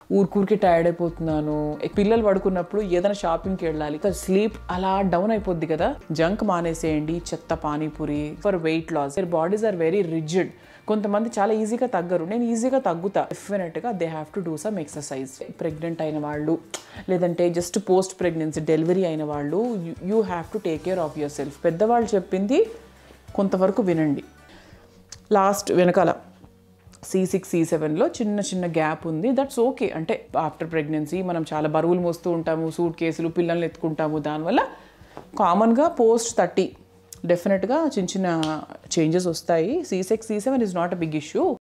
ఊరికూరికి tired అయిపోతున్నాను ఎ- పిల్లలు పడుకున్నప్పుడు ఏదైనా షాపింగ్కి వెళ్ళాలి స్లీప్ అలా డౌన్ అయిపోద్ది కదా జంక్ మానేసేయండి చెత్త panipuri for weight loss their bodies are very rigid కొంతమంది చాలా ఈజీగా తగ్గరు నేను ఈజీగా తగ్గుతా డెఫినెట్గా they have to do some exercise pregnant అయిన వాళ్ళు లేదంటే జస్ట్ పోస్ట్ ప్రెగ్నెన్సీ డెలివరీ అయిన వాళ్ళు you have to take care of yourself పెద్దవాళ్ళు చెప్పింది కొంతవరకు వినండి లాస్ట్ వెనకాల సి సిక్స్ సి సెవెన్లో చిన్న చిన్న గ్యాప్ ఉంది దట్స్ ఓకే అంటే ఆఫ్టర్ ప్రెగ్నెన్సీ మనం చాలా బరువులు మోస్తూ ఉంటాము సూట్ కేసులు పిల్లల్ని ఎత్తుకుంటాము దానివల్ల కామన్గా పోస్ట్ థర్టీ డెఫినెట్గా చిన్న చిన్న చేంజెస్ వస్తాయి C six C seven is not a big issue